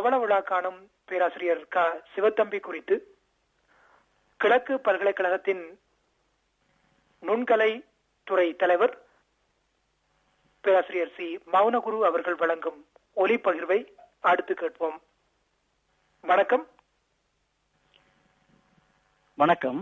பவள விழா காணும் பேராசிரியர் க சிவத்தம்பி குறித்து கிழக்கு பல்கலைக்கழகத்தின் நுண்கலை துறை தலைவர் பேராசிரியர் சி மௌனகுரு அவர்கள் வழங்கும் ஒலி பகிர்வை அடுத்து கேட்போம் வணக்கம் வணக்கம்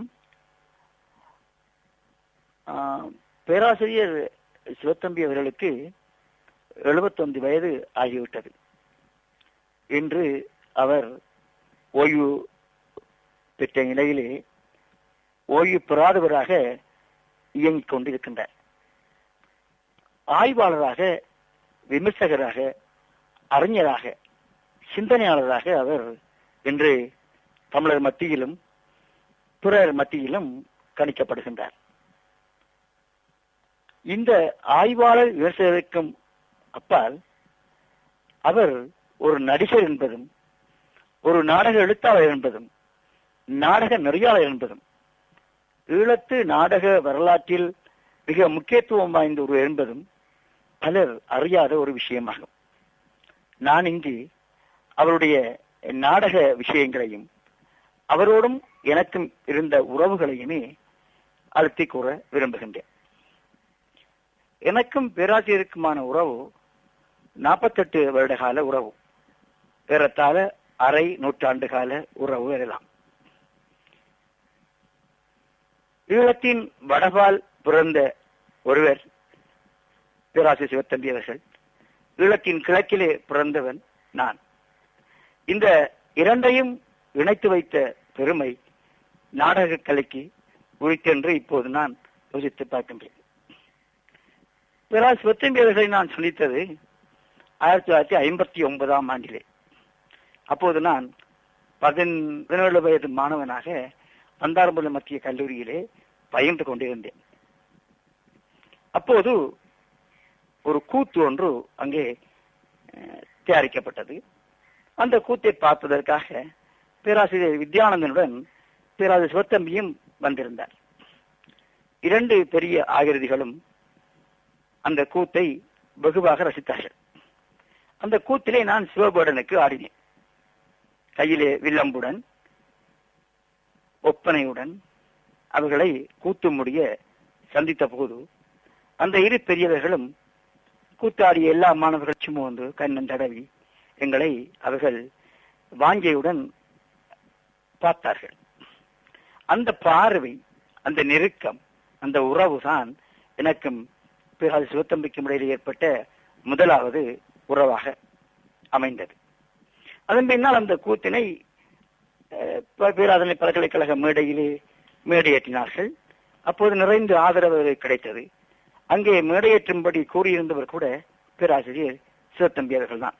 ஆ, பேராசிரியர் சிவத்தம்பி அவர்களுக்கு 75 வயது ஆகிவிட்டது இன்று அவர் ஓய்வு பெற்ற நிலையிலே ஓய்வு பெறாதவராக இயங்கிக் கொண்டிருக்கின்றார் ஆய்வாளராக விமர்சகராக அறிஞராக சிந்தனையாளராக அவர் இன்று தமிழர் மத்தியிலும் பிறர் மத்தியிலும் கணிக்கப்படுகின்றார் இந்த ஆய்வாளர் விமர்சகருக்கும் அப்பால் அவர் ஒரு நடிகர் என்பதும் ஒரு நாடக எழுத்தாளர் என்பதும் நாடக நெறியாளர் என்பதும் ஈழத்து நாடக வரலாற்றில் மிக முக்கியத்துவம் வாய்ந்த ஒரு என்பதும் பலர் அறியாத ஒரு விஷயமாகும் நான் இங்கு அவருடைய நாடக விஷயங்களையும் அவரோடும் எனக்கும் இருந்த உறவுகளையுமே அழுத்தி கூற விரும்புகின்றேன் எனக்கும் பேராசிரியருக்குமான உறவு நாற்பத்தெட்டு வருட கால உறவு ஏறத்தாழ அரை நூற்றாண்டு கால உறவு எல்லாம் ஈழத்தின் வடபால் பிறந்த ஒருவர் பேராசிரியர் சிவத்தம்பி அவர்கள் ஈழத்தின் கிழக்கிலே பிறந்தவன் நான் இந்த இரண்டையும் இணைத்து வைத்த பெருமை நாடக கலைக்கு உரித்தென்று இப்போது நான் யோசித்து பார்க்கின்றேன் பேராசிரியர் சிவத்தம்பி அவர்களை நான் சந்தித்தது ஆயிரத்தி தொள்ளாயிரத்தி ஐம்பத்தி ஒன்பதாம் ஆண்டிலே அப்போது நான் பதின் பதினேழு வயது மாணவனாக பந்தாரம்புல மத்திய கல்லூரியிலே பயின்று கொண்டிருந்தேன் அப்போது ஒரு கூத்து ஒன்று அங்கே அஹ், தயாரிக்கப்பட்டது அந்த கூத்தை பார்ப்பதற்காக பேராசிரியர் வித்யானந்தனுடன் பேராசிரியர் சிவத்தம்பியும் வந்திருந்தார் இரண்டு பெரிய ஆகிருதிகளும் அந்த கூத்தை வெகுவாக ரசித்தார்கள் அந்த கூத்திலே நான் சிவபேடனுக்கு ஆடினேன் கையிலே வில்லம்புடன் ஒப்பனையுடன் அவர்களை கூத்து முடிய சந்தித்த போது அந்த இரு பெரியவர்களும் கூத்தாடிய எல்லா மாணவர்கள் சுமந்து கண்ணன் தடவி எங்களை அவர்கள் வாஞ்சையுடன் பார்த்தார்கள் அந்த பார்வை அந்த நெருக்கம் அந்த உறவு தான் எனக்கும் பிறகு சிவத்தம்பிக்கும் இடையில் ஏற்பட்ட முதலாவது உறவாக அமைந்தது அதன் பின்னால் அந்த கூத்தினை அஹ், ப- பேராதனை பல்கலைக்கழக மேடையிலே மேடையேற்றினார்கள் அப்போது நிறைந்த ஆதரவு கிடைத்தது அங்கே மேடையேற்றும்படி கூறியிருந்தவர் கூட பேராசிரியர் சிவத்தம்பி அவர்கள் தான்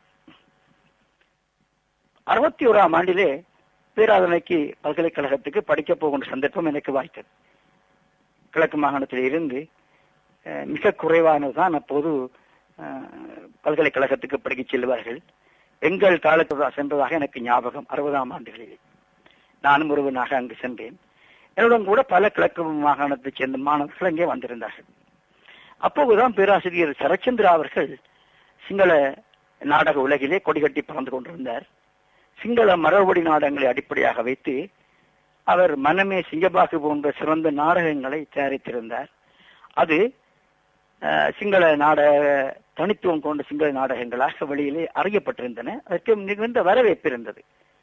அறுபத்தி ஓராம் ஆண்டிலே பேராதனைக்கு பல்கலைக்கழகத்துக்கு படிக்கப் போகின்ற சந்தர்ப்பம் எனக்கு வாய்த்தது கிழக்கு மாகாணத்தில் இருந்து அஹ், மிக குறைவானதுதான் அப்போது அஹ், பல்கலைக்கழகத்துக்கு படிக்கச் செல்வார்கள் எங்கள் காலத்தில் சென்றதாக எனக்கு ஞாபகம் அறுபதாம் ஆண்டுகளில் நானும் ஒருவனாக அங்கு சென்றேன் என்னுடன் கூட பல கிழக்கு மாகாணத்தைச் சேர்ந்த மாணவர்கள் அங்கே வந்திருந்தார்கள் அப்போதுதான் பேராசிரியர் சரச்சந்திரா அவர்கள் சிங்கள நாடக உலகிலே கொடிகட்டி பறந்து கொண்டிருந்தார் சிங்கள மரபடி நாடகங்களை அடிப்படையாக வைத்து அவர் மனமே சிங்கபாகு போன்ற சிறந்த நாடகங்களை தயாரித்திருந்தார் அது அஹ், சிங்கள நாடக தனித்துவம் கொண்ட சிங்கள நாடகங்களாக வெளியிலே அறியப்பட்டிருந்தன அதற்கு மிகுந்த வரவேற்பு இருந்தது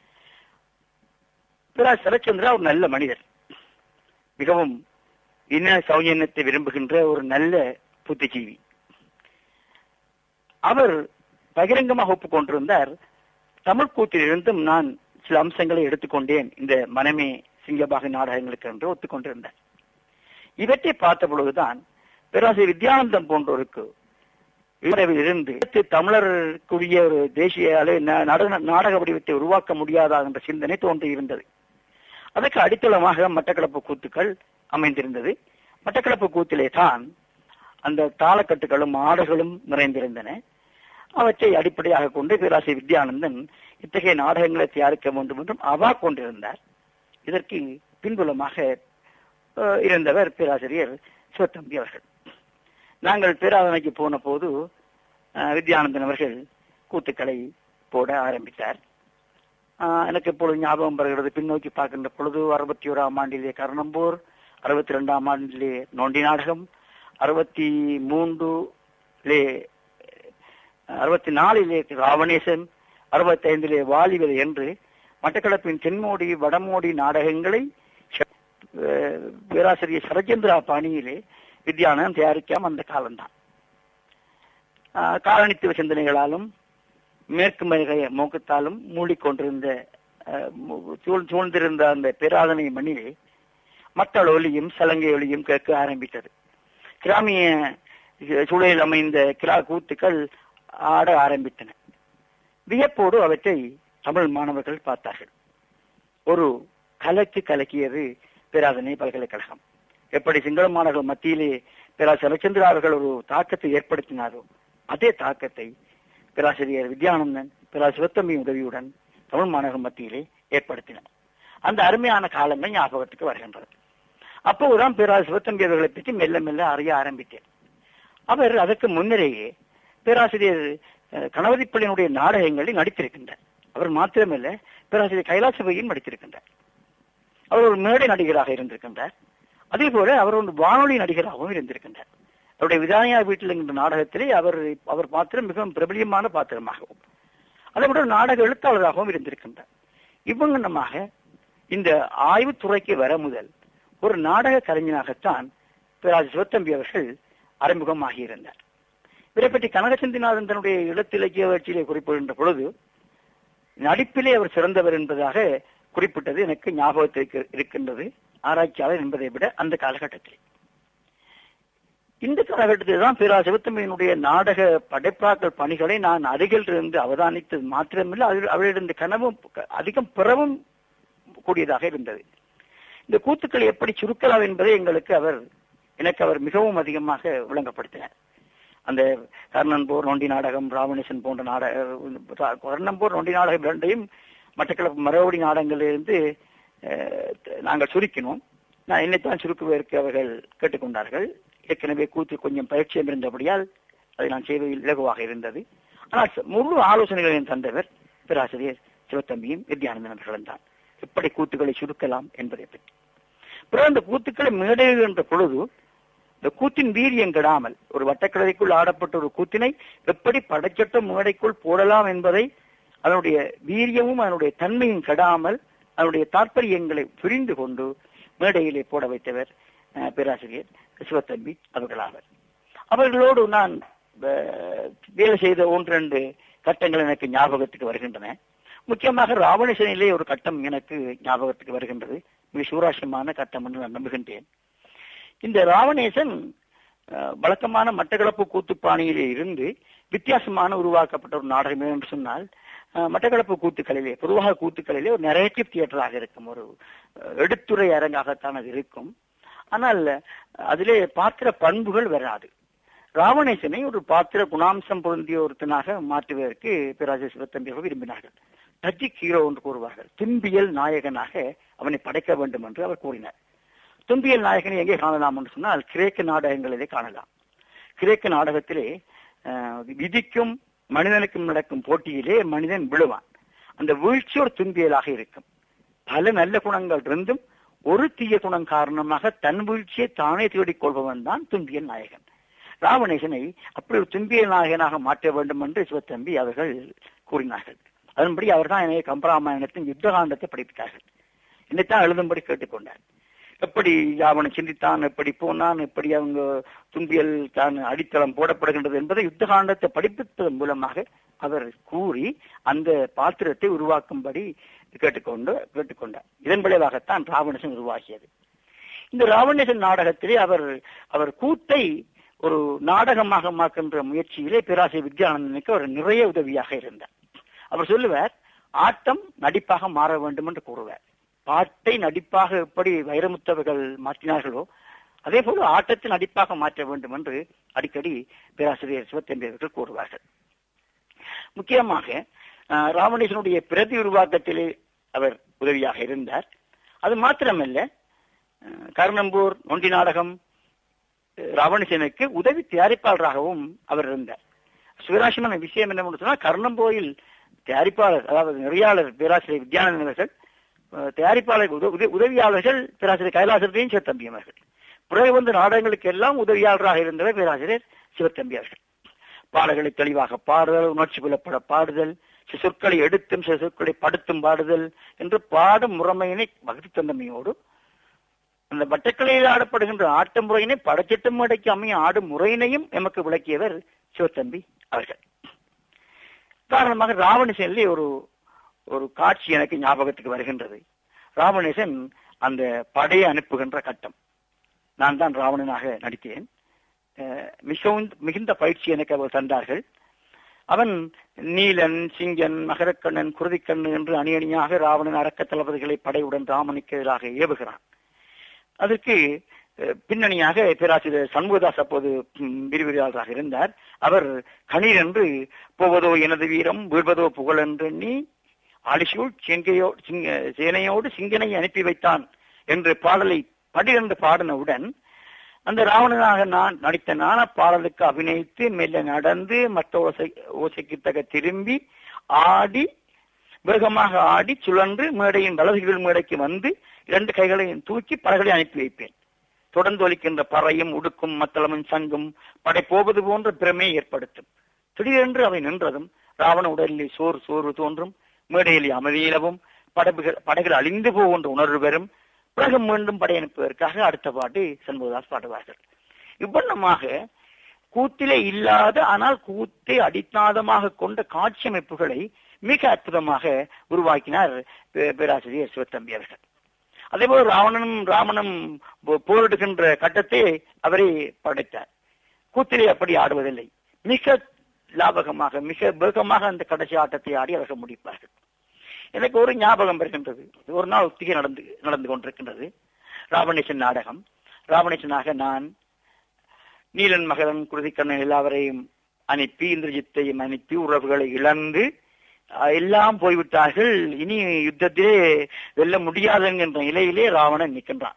பிரா சரச்சந்திரா ஒரு நல்ல மனிதர் மிகவும் இன சௌஜன்யத்தை விரும்புகின்ற ஒரு நல்ல புத்திஜீவி அவர் பகிரங்கமாக ஒப்புக்கொண்டிருந்தார் தமிழ் கூத்திலிருந்தும் நான் சில அம்சங்களை எடுத்துக்கொண்டேன் இந்த மனமே சிங்கபாக நாடகங்களுக்கு என்று ஒத்துக்கொண்டிருந்தார் இவற்றை பார்த்த பொழுதுதான் பேராசிரியர் வித்யானந்தம் போன்றோருக்கு ஈழவில் இருந்து தமிழருக்குரிய ஒரு தேசிய அளவு நா- நாடக நாடக வடிவத்தை உருவாக்க முடியாதா என்ற சிந்தனை தோன்றி இருந்தது அதற்கு அடித்தளமாக மட்டக்களப்பு கூத்துக்கள் அமைந்திருந்தது மட்டக்களப்பு கூத்திலே தான் அந்த தாளக்கட்டுகளும் ஆடுகளும் நிறைந்திருந்தன அவற்றை அடிப்படையாக கொண்டு பேராசிரியர் வித்யானந்தன் இத்தகைய நாடகங்களை தயாரிக்க வேண்டும் என்றும் அவா கொண்டிருந்தார் இதற்கு பின்புலமாக அஹ், இருந்தவர் பேராசிரியர் சிவத்தம்பி அவர்கள் நாங்கள் பேராதனைக்கு போன போது அஹ், வித்யானந்தன் அவர்கள் கூத்துக்களை போட ஆரம்பித்தார் ஆஹ் எனக்கு இப்பொழுது ஞாபகம் வருகிறது பின்னோக்கி பார்க்கின்ற பொழுது அறுபத்தி ஓராம் ஆண்டிலே கர்ணம்பூர் அறுபத்தி ரெண்டாம் ஆண்டிலே நொண்டி நாடகம் அறுபத்தி மூன்றுலே அறுபத்தி நாலிலே ராவணேசன் அறுபத்தி ஐந்திலே வாலிபர் என்று மட்டக்களப்பின் தென்மோடி வடமோடி நாடகங்களை அஹ், பேராசிரியர் சரச்சந்திரா பாணியிலே வித்யானந்தம் தயாரிக்காம அந்த காலம்தான் ஆஹ், காலனித்துவ சிந்தனைகளாலும் மேற்கு மருகைய மோக்கத்தாலும் மூடிக்கொண்டிருந்த அஹ், மு- சூழ் சூழ்ந்திருந்த அந்த பேராதனை மண்ணிலே மக்கள் ஒலியும் சலங்கை ஒலியும் கேட்க ஆரம்பித்தது கிராமிய சூழலில் அமைந்த கிரா கூத்துக்கள் ஆட ஆரம்பித்தன வியப்போடு அவற்றை தமிழ் மாணவர்கள் பார்த்தார்கள் ஒரு கலக்கு கலக்கியது பேராதனை பல்கலைக்கழகம் எப்படி சிங்கள மாணவர்கள் மத்தியிலே பேரா சரச்சந்திரா அவர்கள் ஒரு தாக்கத்தை ஏற்படுத்தினாரோ அதே தாக்கத்தை பேராசிரியர் வித்யானந்தன் பேரா சிவத்தம்பி உதவியுடன் தமிழ் மாணவர்கள் மத்தியிலே ஏற்படுத்தினார் அந்த அருமையான காலங்கள் ஞாபகத்துக்கு வருகின்றது அப்போதுதான் பேரா சிவத்தம்பி அவர்களை பற்றி மெல்ல மெல்ல அறிய ஆரம்பித்தேன் அவர் அதற்கு முன்னரேயே பேராசிரியர் அஹ், கணபதி பிள்ளையினுடைய நாடகங்களில் நடித்திருக்கின்றார் அவர் மாத்திரமல்ல பேராசிரியர் கைலாசபையும் நடித்திருக்கின்றார் அவர் ஒரு மேடை நடிகராக இருந்திருக்கின்றார் அதே போல அவர் ஒரு வானொலி நடிகராகவும் இருந்திருக்கின்றார் அவருடைய விதானியா வீட்டில் என்கின்ற நாடகத்திலே அவர் அவர் பாத்திரம் மிகவும் பிரபலியமான பாத்திரமாகவும் அதை விட நாடக எழுத்தாளராகவும் இருந்திருக்கின்றார் இவ்வங்கனமாக இந்த ஆய்வுத்துறைக்கு வர முதல் ஒரு நாடக கலைஞனாகத்தான் பேராஜ் சிவத்தம்பி அவர்கள் அறிமுகமாகி இருந்தார் இவரை பற்றி கனகசந்திநாதன் தன்னுடைய இடத்திலக்கிய வளர்ச்சியிலே குறிப்பிடுகின்ற பொழுது நடிப்பிலே அவர் சிறந்தவர் என்பதாக குறிப்பிட்டது எனக்கு ஞாபகத்திற்கு இருக்கின்றது ஆராய்ச்சியாளர் என்பதை விட அந்த காலகட்டத்தில் இந்த காலகட்டத்தில் தான் பேரா சிவத்தம்பியினுடைய நாடக படைப்பாக்கள் பணிகளை நான் அருகில் இருந்து அவதானித்தது மாத்திரமில்லை அதில் அவரிடம் கனவும் அதிகம் பெறவும் கூடியதாக இருந்தது இந்த கூத்துக்களை எப்படி சுருக்கலாம் என்பதை எங்களுக்கு அவர் எனக்கு அவர் மிகவும் அதிகமாக விளங்கப்படுத்தினார் அந்த கர்ணன்போர் நொண்டி நாடகம் ராவணேசன் போன்ற நாடக கர்ணன்போர் நொண்டி நாடகம் இரண்டையும் மட்டக்களப்பு மரபடி நாடகங்களிலிருந்து அஹ், நாங்கள் சுருக்கினோம் நான் என்னைத்தான் சுருக்குவதற்கு அவர்கள் கேட்டுக்கொண்டார்கள் ஏற்கனவே கூத்து கொஞ்சம் பரிச்சயம் இருந்தபடியால் அதை நான் செய்வதில் இலகுவாக இருந்தது ஆனால் ச- முழு ஆலோசனைகளையும் தந்தவர் பேராசிரியர் சிவத்தம்பியும் வித்யானந்தன் அவர்களும் தான் எப்படி கூத்துக்களை சுருக்கலாம் என்பதை பற்றி பிறகு அந்த கூத்துக்களை மேடைகின்ற பொழுது இந்த கூத்தின் வீரியம் கெடாமல் ஒரு வட்டக்கிழதைக்குள் ஆடப்பட்ட ஒரு கூத்தினை எப்படி படைச்சட்ட மேடைக்குள் போடலாம் என்பதை அதனுடைய வீரியமும் அதனுடைய தன்மையும் கெடாமல் அதனுடைய தாற்பயங்களை புரிந்து கொண்டு மேடையிலே போட வைத்தவர் அஹ், பேராசிரியர் சிவத்தம்பி அவர்களாவர் அவர்களோடு நான் அஹ், வேலை செய்த ஒன்று கட்டங்கள் எனக்கு ஞாபகத்துக்கு வருகின்றன முக்கியமாக ராவணேசனிலே ஒரு கட்டம் எனக்கு ஞாபகத்துக்கு வருகின்றது மிக சூராசியமான கட்டம் என்று நான் நம்புகின்றேன் இந்த ராவணேசன் அஹ், வழக்கமான மட்டக்களப்பு கூத்துப்பாணியிலே இருந்து வித்தியாசமான உருவாக்கப்பட்ட ஒரு நாடகம் என்று சொன்னால் அஹ், மட்டக்களப்பு கூத்துக்களிலே பொதுவாக கூத்துக்களிலே ஒரு நெரேட்டிவ் தியேட்டராக இருக்கும் ஒரு அஹ், எடுத்துரை அரங்காகத்தான் அது இருக்கும் ஆனால் அஹ், அதிலே பாத்திர பண்புகள் வராது ராவணேசனை ஒரு பாத்திர குணாம்சம் பொருந்திய ஒருத்தனாக மாற்றுவதற்கு பேராஜர் சிவத்தம்பி அவர்கள் விரும்பினார்கள் டஜிக் ஹீரோ என்று கூறுவார்கள் தும்பியல் நாயகனாக அவனை படைக்க வேண்டும் என்று அவர் கூறினார் தும்பியல் நாயகனை எங்கே காணலாம் என்று சொன்னால் கிரேக்க நாடகங்களிலே காணலாம் கிரேக்க நாடகத்திலே அஹ், விதிக்கும் மனிதனுக்கும் நடக்கும் போட்டியிலே மனிதன் விழுவான் அந்த வீழ்ச்சி ஒரு தும்பியலாக இருக்கும் பல நல்ல குணங்கள் இருந்தும் ஒரு தீய குணம் காரணமாக தன் வீழ்ச்சியை தானே தேடிக் கொள்பவன் தான் தும்பியல் நாயகன் ராவணேசனை அப்படி ஒரு தும்பியல் நாயகனாக மாற்ற வேண்டும் என்று சிவத்தம்பி அவர்கள் கூறினார்கள் அதன்படி அவர்தான் என்னை கம்பராமாயணத்தின் யுத்தகாண்டத்தை படித்தார்கள் என்னைத்தான் எழுதும்படி கேட்டுக்கொண்டார் எப்படி அவன் சிந்தித்தான் எப்படி போனான் எப்படி அவங்க தும்பியல் தான் அடித்தளம் போடப்படுகின்றது என்பதை யுத்தகாண்டத்தை படிப்பித்ததன் மூலமாக அவர் கூறி அந்த பாத்திரத்தை உருவாக்கும்படி கேட்டுக்கொண்டு கேட்டுக்கொண்டார் இதன் விளைவாகத்தான் ராவணேசன் உருவாகியது இந்த ராவணேசன் நாடகத்திலே அவர் அவர் கூத்தை ஒரு நாடகமாக மாக்கின்ற முயற்சியிலே பேராசிரியர் வித்யானந்தனுக்கு அவர் நிறைய உதவியாக இருந்தார் அவர் சொல்லுவார் ஆட்டம் நடிப்பாக மாற வேண்டும் என்று கூறுவார் பாட்டை நடிப்பாக எப்படி வைரமுத்தவர்கள் மாற்றினார்களோ அதே போல ஆட்டத்தை நடிப்பாக மாற்ற வேண்டும் என்று அடிக்கடி பேராசிரியர் சிவத்தம்பி அவர்கள் கூறுவார்கள் முக்கியமாக அஹ், ராவணேசனுடைய பிரதி உருவாக்கத்திலே அவர் உதவியாக இருந்தார் அது மாத்திரமல்ல அஹ், கர்ணம்பூர் நொண்டி நாடகம் அஹ், ராவணேசனுக்கு உதவி தயாரிப்பாளராகவும் அவர் இருந்தார் சுவராசியமான விஷயம் என்னவென்று சொன்னால் கர்ணம்போயில் தயாரிப்பாளர் அதாவது நெறியாளர் பேராசிரியர் வித்யானந்தன் அவர்கள் அஹ், தயாரிப்பாளர் உத- உத- உதவியாளர்கள் பேராசிரியர் கைலாசத்தையும் சிவத்தம்பி அவர்கள் பிறகு வந்த நாடகங்களுக்கு எல்லாம் உதவியாளராக இருந்தவர் பேராசிரியர் சிவத்தம்பி அவர்கள் பாடல்களை தெளிவாக பாடுதல் உணர்ச்சி புலப்பட பாடுதல் சில சொற்களை எடுத்தும் சில சொற்களை படுத்தும் பாடுதல் என்று பாடும் முறைமையினை வகுத்து தந்தமையோடு அந்த வட்டக்கலையில் ஆடப்படுகின்ற ஆட்ட முறையினை படச்சிட்டு மேடைக்கு அமைய ஆடும் முறையினையும் எமக்கு விளக்கியவர் சிவத்தம்பி அவர்கள் காரணமாக ராவணேசனிலே ஒரு ஒரு காட்சி எனக்கு ஞாபகத்துக்கு வருகின்றது ராவணேசன் அந்த படையை அனுப்புகின்ற கட்டம் நான் தான் ராவணனாக நடித்தேன் அஹ் மிகவும் மிகுந்த பயிற்சி எனக்கு அவர் தந்தார்கள் அவன் நீலன் சிங்கன் மகரக்கண்ணன் குருதிக்கண்ணு என்று அணி அணியாக ராவணன் அரக்க தளபதிகளை படையுடன் ராமனுக்கு எதிராக ஏவுகிறான் அதற்கு அஹ், பின்னணியாக பேராசிரியர் சண்முகதாஸ் அப்போது ம், விரிவுரையாளராக இருந்தார் அவர் கணீர் என்று போவதோ எனது வீரம் வீழ்வதோ புகழ் என்று நீ ஆலிசூல் சிங்கையோ சிங்க சேனையோடு சிங்கனை அனுப்பி வைத்தான் என்று பாடலை படிரண்டு பாடினவுடன் அந்த ராவணனாக நான் நடித்த நாண பாடலுக்கு அபிநயித்து மெல்ல நடந்து மற்ற ஓசை ஓசைக்கு தக திரும்பி ஆடி வேகமாக ஆடி சுழன்று மேடையின் வலதுகள் மேடைக்கு வந்து இரண்டு கைகளையும் தூக்கி படகளை அனுப்பி வைப்பேன் தொடர்ந்து ஒலிக்கின்ற பறையும் உடுக்கும் மத்தளமும் சங்கும் படை போவது போன்ற பிரமே ஏற்படுத்தும் திடீரென்று அவை நின்றதும் ராவண உடலிலே சோறு சோறு தோன்றும் மேடையிலே அமைதியிலவும் படகுகள் படைகள் அழிந்து போகின்ற உணர்வு வரும் பிறகு மீண்டும் படை அனுப்புவதற்காக அடுத்த பாட்டு சண்முகதாஸ் பாடுவார்கள் இவ்வண்ணமாக கூத்திலே இல்லாத ஆனால் கூத்தை அடித்தாதமாக கொண்ட காட்சி அமைப்புகளை மிக அற்புதமாக உருவாக்கினார் பே- பேராசிரியர் சிவத்தம்பி அவர்கள் அதே போல ராவணனும் ராமனும் போ- போரிடுகின்ற கட்டத்தை அவரே படைத்தார் கூத்திலே அப்படி ஆடுவதில்லை மிக லாபகமாக மிக வேகமாக அந்த கடைசி ஆட்டத்தை ஆடி அவர்கள் முடிப்பார்கள் எனக்கு ஒரு ஞாபகம் வருகின்றது ஒரு நாள் ஒத்திகை நடந்து நடந்து கொண்டிருக்கின்றது ராவணேசன் நாடகம் ராவணேசனாக நான் நீலன் மகரன் குருதிக்கண்ணன் எல்லாவரையும் அனுப்பி இந்திரஜித்தையும் அனுப்பி உறவுகளை இழந்து அஹ், எல்லாம் போய்விட்டார்கள் இனி யுத்தத்திலே வெல்ல முடியாது என்கின்ற நிலையிலே ராவணன் நிற்கின்றான்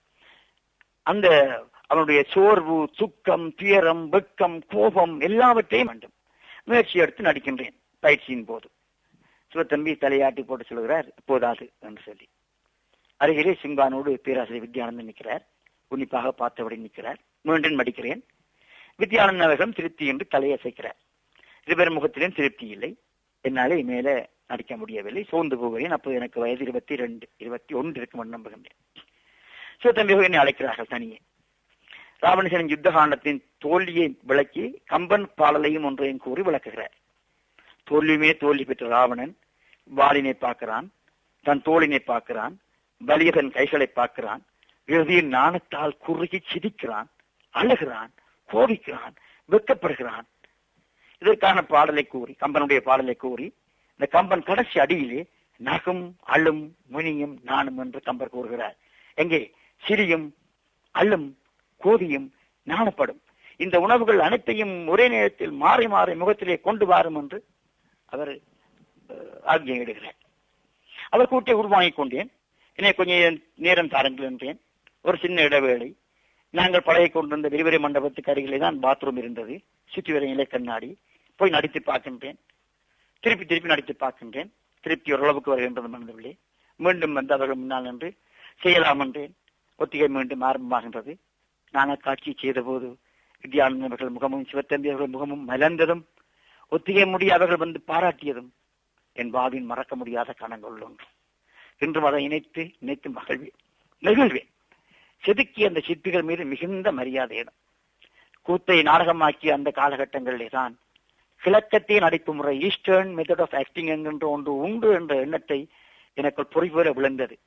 அந்த அவனுடைய சோர்வு துக்கம் துயரம் வெட்கம் கோபம் எல்லாவற்றையும் வேண்டும் முயற்சி எடுத்து நடிக்கின்றேன் பயிற்சியின் போது சிவத்தம்பி தலையாட்டி போட்டு சொல்கிறார் போதாது என்று சொல்லி அருகிலே சிங்கானோடு பேராசிரியர் வித்யானந்தன் நிற்கிறார் உன்னிப்பாக பார்த்தபடி நிற்கிறார் மீண்டும் நடிக்கிறேன் வித்யானந்தன் அவர்களும் திருப்தி என்று தலையசைக்கிறார் இருவர் முகத்திலும் திருப்தி இல்லை என்னாலே மேலே நடிக்க முடியவில்லை சோர்ந்து போகிறேன் அப்போது எனக்கு வயது இருபத்தி ரெண்டு இருபத்தி ஒன்று இருக்கும் என்று நம்புகின்றேன் சிவத்தம்பி அவர்கள் என்னை அழைக்கிறார்கள் தனியே ராவணேசனின் யுத்த காண்டத்தின் தோல்வியை விளக்கி கம்பன் பாடலையும் ஒன்றையும் கூறி விளக்குகிறார் தோல்வியுமே தோல்வி பெற்ற ராவணன் வாளினை பார்க்கிறான் தன் தோளினை பார்க்கிறான் வலிய தன் கைகளை பார்க்கிறான் இறுதியில் நாணத்தால் குறுகி சிரிக்கிறான் அழுகிறான் கோபிக்கிறான் வெட்கப்படுகிறான் இதற்கான பாடலை கூறி கம்பனுடைய பாடலை கூறி இந்த கம்பன் கடைசி அடியிலே நகும் அழும் முனியும் நானும் என்று கம்பர் கூறுகிறார் எங்கே சிரியும் அள்ளும் கோதியும் நாணப்படும் இந்த உணவுகள் அனைத்தையும் ஒரே நேரத்தில் மாறி மாறி முகத்திலே கொண்டு வாரும் என்று அவர் அஹ், ஆக்ஞையிடுகிறார் அவர் கூட்டை உருவாங்கிக் கொண்டேன் என்னை கொஞ்சம் நேரம் தாருங்கள் என்றேன் ஒரு சின்ன இடைவேளை நாங்கள் பழகி கொண்டிருந்த விரிவரை மண்டபத்துக்கு அருகிலே தான் பாத்ரூம் இருந்தது சுற்றி வர இலை கண்ணாடி போய் நடித்து பார்க்கின்றேன் திருப்பி திருப்பி நடித்து பார்க்கின்றேன் திருப்பி ஓரளவுக்கு வருகின்றது மனதிலே மீண்டும் வந்து அவர்கள் முன்னால் நின்று செய்யலாம் என்றேன் ஒத்திகை மீண்டும் ஆரம்பமாகின்றது நாங்கள் காட்சி செய்த போது வித்யானந்தன் அவர்கள் முகமும் சிவத்தம்பி அவர்கள் முகமும் மலர்ந்ததும் ஒத்திகை முடி அவர்கள் வந்து பாராட்டியதும் என் வாவின் மறக்க முடியாத கணங்கள் ஒன்று இன்றும் அதை இணைத்து இணைத்து மகிழ்வேன் நெகிழ்வேன் செதுக்கிய அந்த சிற்பிகள் மீது மிகுந்த மரியாதையிடம் கூத்தை நாடகமாக்கிய அந்த காலகட்டங்களிலே தான் கிழக்கத்திய நடிப்பு முறை ஈஸ்டர்ன் மெத்தட் ஆஃப் ஆக்டிங் என்கின்ற ஒன்று உண்டு என்ற எண்ணத்தை எனக்குள் பொறிபுற விழுந்தது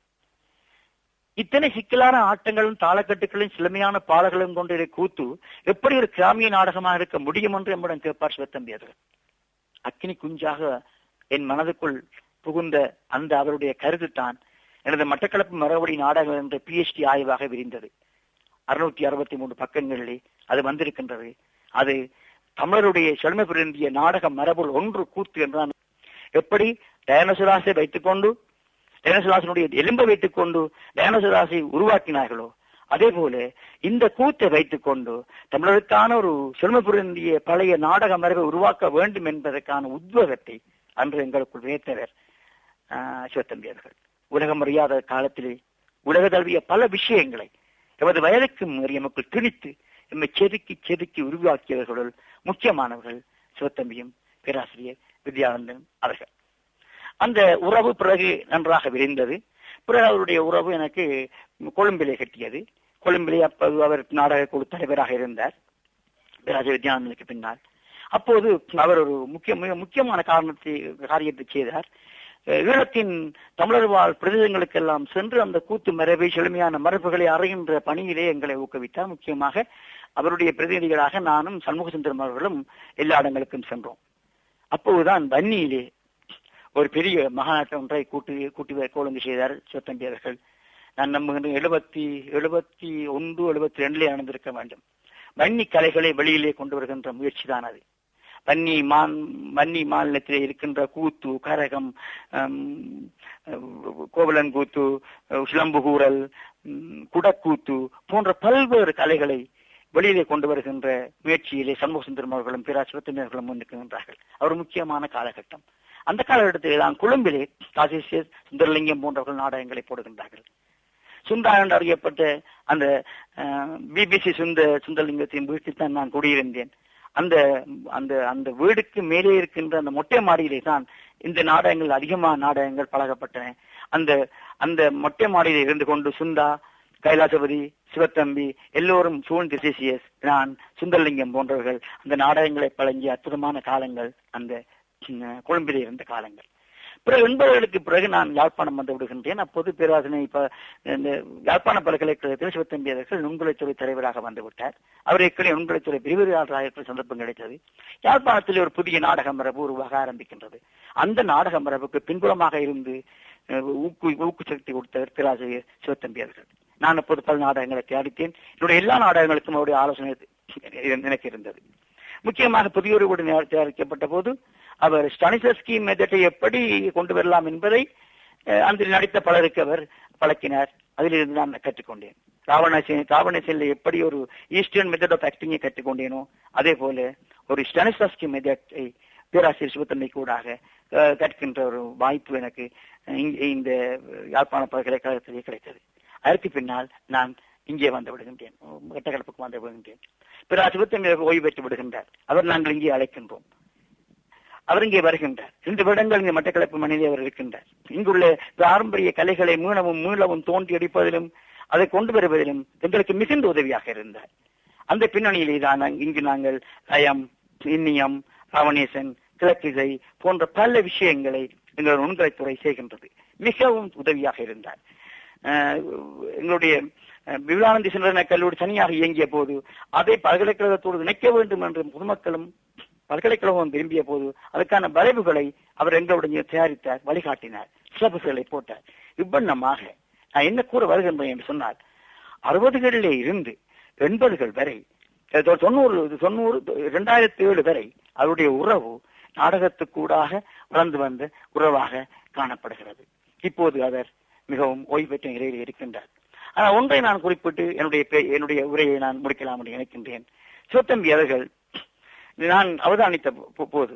இத்தனை சிக்கலான ஆட்டங்களும் தாளக்கட்டுகளும் சிலமையான பாடல்களும் கொண்ட கூத்து எப்படி ஒரு கிராமிய நாடகமாக இருக்க முடியும் என்று நம்மிடம் கேட்பார் சிவத்தம்பி அவர்கள் அக்கினி குஞ்சாக என் மனதுக்குள் புகுந்த அந்த அவருடைய கருத்து தான் எனது மட்டக்களப்பு மரபடி நாடகம் என்ற பிஎச்டி ஆய்வாக விரிந்தது அறுநூத்தி அறுபத்தி மூணு பக்கங்களிலே அது வந்திருக்கின்றது அது தமிழருடைய செழுமை புரிந்திய நாடக மரபுள் ஒன்று கூத்து என்றான் எப்படி டயனசுராசை வைத்துக்கொண்டு டயனசுராசனுடைய எலும்பை வைத்துக்கொண்டு டயனசுராசை உருவாக்கினார்களோ அதே போல இந்த கூத்தை வைத்துக்கொண்டு தமிழருக்கான ஒரு செழுமை புரிந்திய பழைய நாடக மரபை உருவாக்க வேண்டும் என்பதற்கான உத்வேகத்தை அன்று எங்களுக்குள் வியத்தவர் சிவத்தம்பி அவர்கள் உலகம் அறியாத காலத்திலே உலக தழுவிய பல விஷயங்களை எமது வயதுக்கு மீறி எமக்குள் திணித்து எம்மை செதுக்கி செதுக்கி உருவாக்கியவர்களுள் முக்கியமானவர்கள் சிவத்தம்பியும் பேராசிரியர் வித்யானந்தன் அவர்கள் அந்த உறவு பிறகு நன்றாக விரிந்தது பிறகு அவருடைய உறவு எனக்கு கொழும்பிலே கட்டியது கொழும்பிலே அப்போது அவர் நாடக குழு தலைவராக இருந்தார் பேராசிரியர் வித்யானந்தனுக்கு பின்னால் அப்போது அவர் ஒரு முக்கிய மிக முக்கியமான காரணத்தை காரியத்தை செய்தார் ஈழத்தின் தமிழர் வாழ் பிரதேசங்களுக்கெல்லாம் சென்று அந்த கூத்து மரபை செழுமையான மரபுகளை அறைகின்ற பணியிலே எங்களை ஊக்குவித்தார் முக்கியமாக அவருடைய பிரதிநிதிகளாக நானும் சண்முக சுந்தரம் அவர்களும் எல்லா இடங்களுக்கும் சென்றோம் அப்போதுதான் வன்னியிலே ஒரு பெரிய மகாநாட்டம் ஒன்றை கூட்டி கூட்டி கோலங்கு செய்தார் சிவத்தம்பி அவர்கள் நான் நம்புகின்ற எழுபத்தி எழுபத்தி ஒன்று எழுபத்தி ரெண்டுலே நடந்திருக்க வேண்டும் வன்னி கலைகளை வெளியிலே கொண்டு வருகின்ற முயற்சி தான் அது வன்னி மான் வன்னி மாநிலத்திலே இருக்கின்ற கூத்து கரகம் கோவலன் கூத்து சிலம்புகூரல் குடக்கூத்து போன்ற பல்வேறு கலைகளை வெளியிலே கொண்டு வருகின்ற முயற்சியிலே சண்முக சுந்தரம் அவர்களும் பிற சிவத்தமிழர்களும் முன்னிற்கின்றார்கள் அவர் முக்கியமான காலகட்டம் அந்த காலகட்டத்தில் தான் கொழும்பிலே காசிசியர் சுந்தரலிங்கம் போன்றவர்கள் நாடகங்களை போடுகின்றார்கள் சுந்தா என்று அறியப்பட்ட அந்த பிபிசி சுந்த சுந்தரலிங்கத்தின் வீட்டில் தான் நான் குடியிருந்தேன் அந்த அந்த அந்த வீடுக்கு மேலே இருக்கின்ற அந்த மொட்டை மாடியிலே தான் இந்த நாடகங்கள் அதிகமான நாடகங்கள் பழகப்பட்டன அந்த அந்த மொட்டை மாடியில இருந்து கொண்டு சுந்தா கைலாசபதி சிவத்தம்பி எல்லோரும் சூழ்ந்து சிசிஎஸ் நான் சுந்தரலிங்கம் போன்றவர்கள் அந்த நாடகங்களை பழங்கிய அற்புதமான காலங்கள் அந்த கொழும்பிலே இருந்த காலங்கள் பிறகு எண்பதுகளுக்கு பிறகு நான் யாழ்ப்பாணம் வந்து விடுகின்றேன் அப்போது பேராசனை இப்ப இந்த யாழ்ப்பாண பல்கலைக்கழகத்தில் சிவத்தம்பி அவர்கள் நுண்குலைத்துறை தலைவராக வந்து விட்டார் அவர் ஏற்கனவே நுண்குலைத்துறை பிரிவுரையாளராக இருக்கிற சந்தர்ப்பம் கிடைத்தது யாழ்ப்பாணத்தில் ஒரு புதிய நாடக மரபு உருவாக ஆரம்பிக்கின்றது அந்த நாடக மரபுக்கு பின்புலமாக இருந்து ஊக்கு ஊக்கு சக்தி கொடுத்தவர் பேராசிரியர் சிவத்தம்பி அவர்கள் நான் அப்போது பல நாடகங்களை தயாரித்தேன் என்னுடைய எல்லா நாடகங்களுக்கும் அவருடைய ஆலோசனை எனக்கு இருந்தது முக்கியமாக புதியொருவோடு தயாரிக்கப்பட்ட போது அவர் ஸ்டானிசஸ்கி மெத்தட்டை எப்படி கொண்டு வரலாம் என்பதை அந்த நடித்த பலருக்கு அவர் பழக்கினார் அதிலிருந்து நான் கற்றுக்கொண்டேன் ராவணேசன் ராவணேசன்ல எப்படி ஒரு ஈஸ்டர்ன் மெத்தட் ஆஃப் ஆக்டிங்கை கற்றுக்கொண்டேனோ அதே போல ஒரு ஸ்டானிசஸ்கி மெத்தட்டை பேராசிரியர் சிவத்தன்மை கூடாக கற்கின்ற ஒரு வாய்ப்பு எனக்கு இந்த யாழ்ப்பாண பல்கலைக்கழகத்திலே கிடைத்தது அதற்கு பின்னால் நான் இங்கே வந்து விடுகின்றேன் கட்டக்கலப்புக்கு வந்து விடுகின்றேன் பிற சிவத்தன்மை ஓய்வு பெற்று விடுகின்றார் அவர் நாங்கள் இங்கே அழைக்கின்றோம் அவர் இங்கே வருகின்றார் ரெண்டு வருடங்கள் இங்கே மட்டக்களப்பு மனிதே அவர் இருக்கின்றார் இங்குள்ள பாரம்பரிய கலைகளை மீளவும் மீளவும் தோண்டி அடிப்பதிலும் அதை கொண்டு வருவதிலும் எங்களுக்கு மிகுந்த உதவியாக இருந்தார் அந்த பின்னணியிலே தான் இங்கு நாங்கள் லயம் இன்னியம் ராவணேசன் கிழக்கிசை போன்ற பல விஷயங்களை எங்கள் நுண்கலைத்துறை செய்கின்றது மிகவும் உதவியாக இருந்தார் எங்களுடைய விவேகானந்தி சுந்தரன கல்லூரி தனியாக இயங்கிய போது அதை பல்கலைக்கழகத்தோடு இணைக்க வேண்டும் என்று பொதுமக்களும் பல்கலைக்கழகம் விரும்பிய போது அதுக்கான வரைவுகளை அவர் எங்களுடைய தயாரித்தார் வழிகாட்டினார் சிலபஸ்களை போட்டார் இவ்வண்ணமாக நான் என்ன கூற வருகின்றேன் என்று சொன்னால் அறுபதுகளிலே இருந்து எண்பதுகள் வரை தொண்ணூறு தொண்ணூறு இரண்டாயிரத்தி ஏழு வரை அவருடைய உறவு நாடகத்துக்கூடாக வளர்ந்து வந்த உறவாக காணப்படுகிறது இப்போது அவர் மிகவும் ஓய்வு பெற்ற நிலையில் இருக்கின்றார் ஆனால் ஒன்றை நான் குறிப்பிட்டு என்னுடைய என்னுடைய உரையை நான் முடிக்கலாம் என்று நினைக்கின்றேன் சிவத்தம்பி அவர்கள் நான் அவதானித்த போது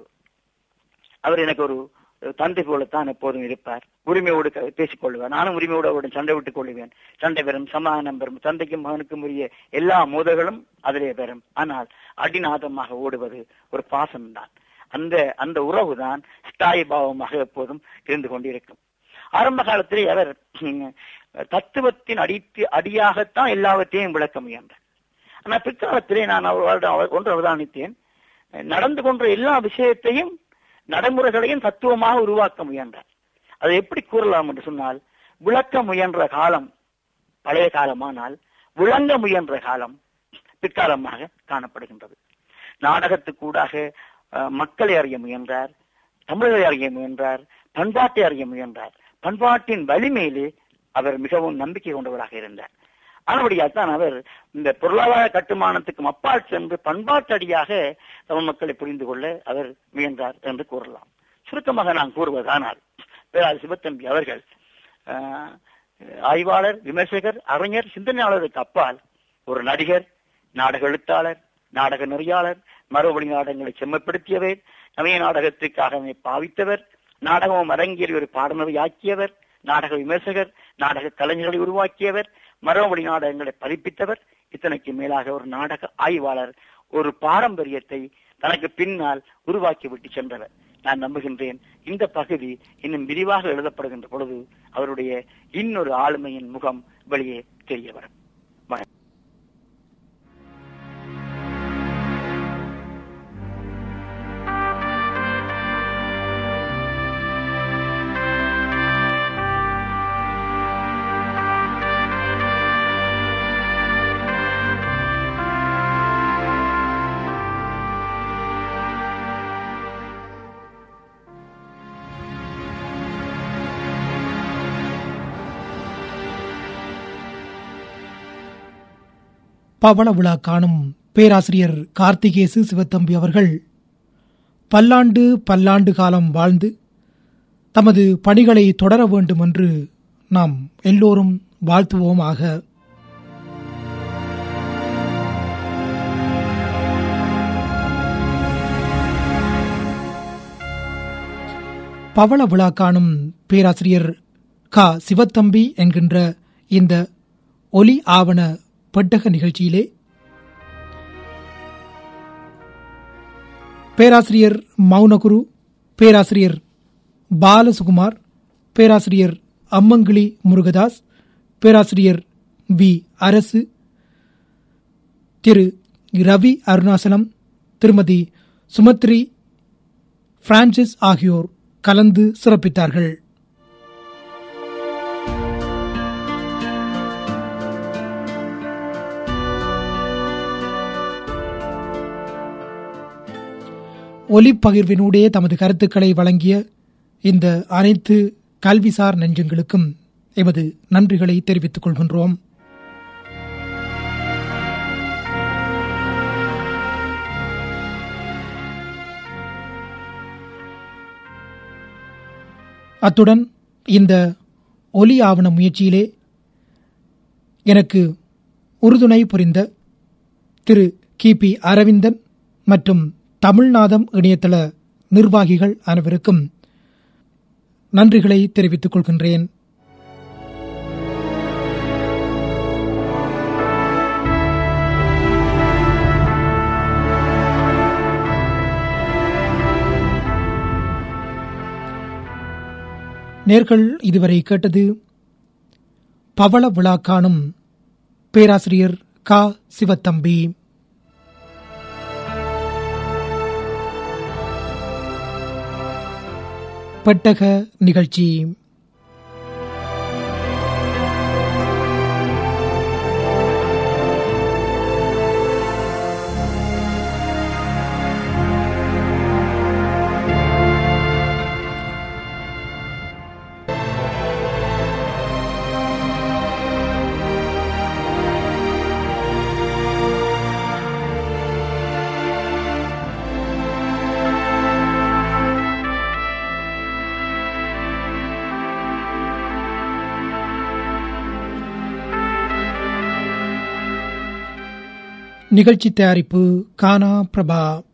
அவர் எனக்கு ஒரு தந்தை போலத்தான் எப்போதும் இருப்பார் உரிமையோடு பேசிக் கொள்வார் நானும் உரிமையோடு அவருடன் சண்டை விட்டுக் கொள்வேன் சண்டை பெறும் சமாதானம் பெறும் தந்தைக்கும் மகனுக்கும் உரிய எல்லா மோதல்களும் அதிலே பெறும் ஆனால் அடிநாதமாக ஓடுவது ஒரு பாசம்தான் அந்த அந்த உறவு தான் ஸ்தாயி பாவமாக எப்போதும் இருந்து கொண்டிருக்கும் ஆரம்ப காலத்திலே அவர் தத்துவத்தின் அடித்து அடியாகத்தான் எல்லாவற்றையும் விளக்க முயன்றார் ஆனால் பிற்காலத்திலே நான் அவரோட ஒன்று அவதானித்தேன் நடந்து கொன்ற எல்லா விஷயத்தையும் நடைமுறைகளையும் தத்துவமாக உருவாக்க முயன்றார் அதை எப்படி கூறலாம் என்று சொன்னால் விளக்க முயன்ற காலம் பழைய காலமானால் விளங்க முயன்ற காலம் பிற்காலமாக காணப்படுகின்றது நாடகத்துக்கூடாக மக்களை அறிய முயன்றார் தமிழரை அறிய முயன்றார் பண்பாட்டை அறிய முயன்றார் பண்பாட்டின் வலிமையிலே அவர் மிகவும் நம்பிக்கை கொண்டவராக இருந்தார் ஆனபடியால் தான் அவர் இந்த பொருளாதார கட்டுமானத்துக்கும் அப்பால் சென்று பண்பாட்டடியாக தமிழ் மக்களை புரிந்து கொள்ள அவர் முயன்றார் என்று கூறலாம் சுருக்கமாக நான் கூறுவதானால் பேராது சிவத்தம்பி அவர்கள் ஆய்வாளர் விமர்சகர் அறிஞர் சிந்தனையாளருக்கு அப்பால் ஒரு நடிகர் நாடக எழுத்தாளர் நாடக நெறியாளர் மறுபடி நாடகங்களை செம்மப்படுத்தியவர் நவீன நாடகத்துக்காக அதனை பாவித்தவர் நாடகம் அரங்கியல் ஒரு பாடநவை ஆக்கியவர் நாடக விமர்சகர் நாடக கலைஞர்களை உருவாக்கியவர் மரபடி நாடகங்களை பதிப்பித்தவர் இத்தனைக்கு மேலாக ஒரு நாடக ஆய்வாளர் ஒரு பாரம்பரியத்தை தனக்கு பின்னால் உருவாக்கி விட்டு சென்றவர் நான் நம்புகின்றேன் இந்த பகுதி இன்னும் விரிவாக எழுதப்படுகின்ற பொழுது அவருடைய இன்னொரு ஆளுமையின் முகம் வெளியே தெரிய வரும் வணக்கம். பவள விழா காணும் பேராசிரியர் கார்த்திகேசு சிவத்தம்பி அவர்கள் பல்லாண்டு பல்லாண்டு காலம் வாழ்ந்து தமது பணிகளை தொடர வேண்டும் என்று நாம் எல்லோரும் வாழ்த்துவோமாக பவள விழா காணும் பேராசிரியர் க சிவத்தம்பி என்கின்ற இந்த ஒலி ஆவண பெட்டக நிகழ்ச்சியிலே பேராசிரியர் மௌனகுரு பேராசிரியர் பாலசுகுமார் பேராசிரியர் அம்மங்கிளி முருகதாஸ் பேராசிரியர் வி அரசு திரு ரவி அருணாசலம் திருமதி சுமத்ரி பிரான்சிஸ் ஆகியோர் கலந்து சிறப்பித்தார்கள் ஒலிப்பகிர்வினூடே தமது கருத்துக்களை வழங்கிய இந்த அனைத்து கல்விசார் நெஞ்சங்களுக்கும் எமது நன்றிகளை தெரிவித்துக் கொள்கின்றோம் அத்துடன் இந்த ஒலி ஆவண முயற்சியிலே எனக்கு உறுதுணை புரிந்த திரு கிபி அரவிந்தன் மற்றும் தமிழ்நாதம் இணையதள நிர்வாகிகள் அனைவருக்கும் நன்றிகளை தெரிவித்துக் கொள்கின்றேன் நேர்கள் இதுவரை கேட்டது பவள விழா காணும் பேராசிரியர் க சிவத்தம்பி பெட்டக நிகழ்ச்சி நிகழ்ச்சி தயாரிப்பு கானா பிரபா